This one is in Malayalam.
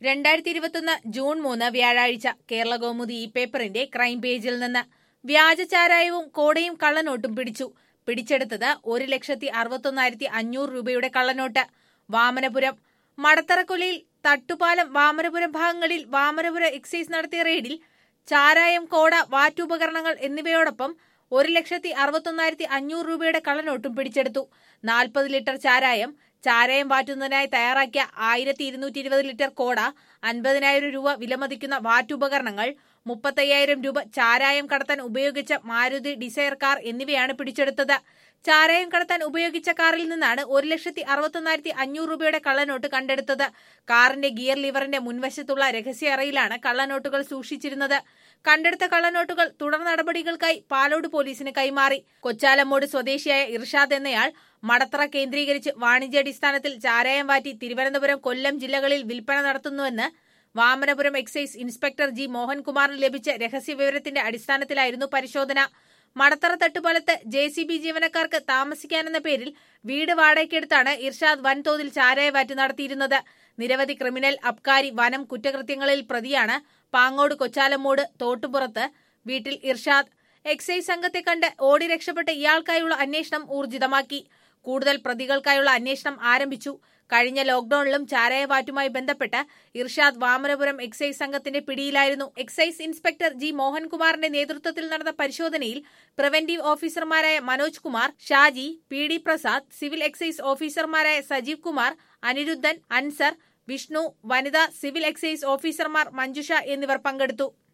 രണ്ടായിരത്തി ഇരുപത്തൊന്ന് ജൂൺ മൂന്ന് വ്യാഴാഴ്ച കേരള കൗമുദി ഈ പേപ്പറിന്റെ ക്രൈം പേജിൽ നിന്ന് വ്യാജ ചാരായവും കോടയും കള്ളനോട്ടും പിടിച്ചു പിടിച്ചെടുത്തത് ഒരു ലക്ഷത്തി അറുപത്തൊന്നായിരത്തി അഞ്ഞൂറ് രൂപയുടെ കള്ളനോട്ട് വാമനപുരം മടത്തറക്കൊലയിൽ തട്ടുപാലം വാമനപുരം ഭാഗങ്ങളിൽ വാമനപുരം എക്സൈസ് നടത്തിയ റെയ്ഡിൽ ചാരായം കോട വാറ്റുപകരണങ്ങൾ എന്നിവയോടൊപ്പം ഒരു ലക്ഷത്തി അറുപത്തൊന്നായിരത്തി അഞ്ഞൂറ് രൂപയുടെ കള്ളനോട്ടും പിടിച്ചെടുത്തു നാൽപ്പത് ലിറ്റർ ചാരായം ചാരായം വാറ്റുന്നതിനായി തയ്യാറാക്കിയ ആയിരത്തി ഇരുന്നൂറ്റി ഇരുപത് ലിറ്റർ കോട അൻപതിനായിരം രൂപ വിലമതിക്കുന്ന വാറ്റുപകരണങ്ങൾ മുപ്പത്തയ്യായിരം രൂപ ചാരായം കടത്താൻ ഉപയോഗിച്ച മാരുതി ഡിസയർ കാർ എന്നിവയാണ് പിടിച്ചെടുത്തത് ചാരായം കടത്താൻ ഉപയോഗിച്ച കാറിൽ നിന്നാണ് ഒരു ലക്ഷത്തി അറുപത്തൊന്നായിരത്തി അഞ്ഞൂറ് രൂപയുടെ കള്ളനോട്ട് കണ്ടെടുത്തത് കാറിന്റെ ഗിയർ ലിവറിന്റെ മുൻവശത്തുള്ള രഹസ്യ അറയിലാണ് കള്ളനോട്ടുകൾ സൂക്ഷിച്ചിരുന്നത് കണ്ടെടുത്ത കള്ളനോട്ടുകൾ തുടർ നടപടികൾക്കായി പാലോട് പോലീസിന് കൈമാറി കൊച്ചാലമ്മോട് സ്വദേശിയായ ഇർഷാദ് എന്നയാൾ മടത്തറ കേന്ദ്രീകരിച്ച് വാണിജ്യാടിസ്ഥാനത്തിൽ ചാരായം വാറ്റി തിരുവനന്തപുരം കൊല്ലം ജില്ലകളിൽ വിൽപ്പന നടത്തുന്നുവെന്ന് വാമനപുരം എക്സൈസ് ഇൻസ്പെക്ടർ ജി മോഹൻകുമാറിന് ലഭിച്ച രഹസ്യവിവരത്തിന്റെ അടിസ്ഥാനത്തിലായിരുന്നു പരിശോധന മടത്തറ തട്ടുപാലത്ത് ജെ സി ബി ജീവനക്കാർക്ക് താമസിക്കാനെന്ന പേരിൽ വീട് വാടകയ്ക്കെടുത്താണ് ഇർഷാദ് വൻതോതിൽ ചാരായവാറ്റ് നടത്തിയിരുന്നത് നിരവധി ക്രിമിനൽ അബ്കാരി വനം കുറ്റകൃത്യങ്ങളിൽ പ്രതിയാണ് പാങ്ങോട് കൊച്ചാലമ്മോട് തോട്ടുപുറത്ത് വീട്ടിൽ ഇർഷാദ് എക്സൈസ് സംഘത്തെ കണ്ട് ഓടി രക്ഷപ്പെട്ട ഇയാൾക്കായുള്ള അന്വേഷണം ഊർജിതമാക്കി കൂടുതൽ പ്രതികൾക്കായുള്ള അന്വേഷണം ആരംഭിച്ചു കഴിഞ്ഞ ലോക്ഡൌണിലും ചാരായവാറ്റുമായി ബന്ധപ്പെട്ട് ഇർഷാദ് വാമനപുരം എക്സൈസ് സംഘത്തിന്റെ പിടിയിലായിരുന്നു എക്സൈസ് ഇൻസ്പെക്ടർ ജി മോഹൻകുമാറിന്റെ നേതൃത്വത്തിൽ നടന്ന പരിശോധനയിൽ പ്രിവന്റീവ് ഓഫീസർമാരായ Manoj Kumar Shaji P D Prasad civil excise ഓഫീസർമാരായ സജീവ് കുമാർ അനിരുദ്ധൻ അൻസർ വിഷ്ണു വനിതാ സിവിൽ എക്സൈസ് ഓഫീസർമാർ മഞ്ജുഷ എന്നിവർ പങ്കെടുത്തു